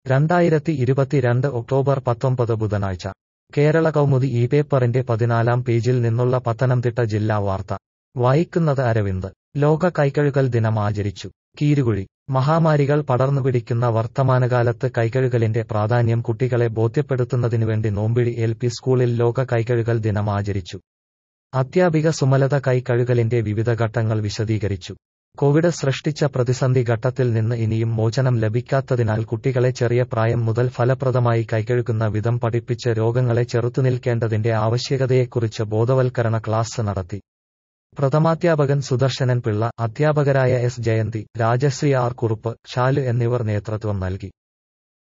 രണ്ടായിരത്തി ഇരുപത്തിരണ്ട് ഒക്ടോബർ പത്തൊമ്പത് ബുധനാഴ്ച കേരള കൗമുദി ഈ പേപ്പറിന്റെ പതിനാലാം പേജിൽ നിന്നുള്ള പത്തനംതിട്ട ജില്ലാ വാർത്ത വായിക്കുന്നത് അരവിന്ദ് ലോക കൈകഴുകൽ ദിനം ആചരിച്ചു കീരുകുഴി മഹാമാരികൾ പടർന്നുപിടിക്കുന്ന വർത്തമാനകാലത്ത് കൈകഴുകലിന്റെ പ്രാധാന്യം കുട്ടികളെ ബോധ്യപ്പെടുത്തുന്നതിനുവേണ്ടി നോമ്പിഴി എൽ പി സ്കൂളിൽ ലോക കൈകഴുകൽ ദിനം ആചരിച്ചു അധ്യാപിക സുമലത കൈകഴുകലിന്റെ വിവിധ ഘട്ടങ്ങൾ വിശദീകരിച്ചു കോവിഡ് സൃഷ്ടിച്ച പ്രതിസന്ധി ഘട്ടത്തിൽ നിന്ന് ഇനിയും മോചനം ലഭിക്കാത്തതിനാൽ കുട്ടികളെ ചെറിയ പ്രായം മുതൽ ഫലപ്രദമായി കൈകഴുകുന്ന വിധം പഠിപ്പിച്ച് രോഗങ്ങളെ ചെറുത്തുനിൽക്കേണ്ടതിന്റെ ആവശ്യകതയെക്കുറിച്ച് ബോധവൽക്കരണ ക്ലാസ് നടത്തി പ്രഥമാധ്യാപകൻ സുദർശനൻ പിള്ള അധ്യാപകരായ എസ് ജയന്തി രാജശ്രീ ആർ കുറുപ്പ് ഷാലു എന്നിവർ നേതൃത്വം നൽകി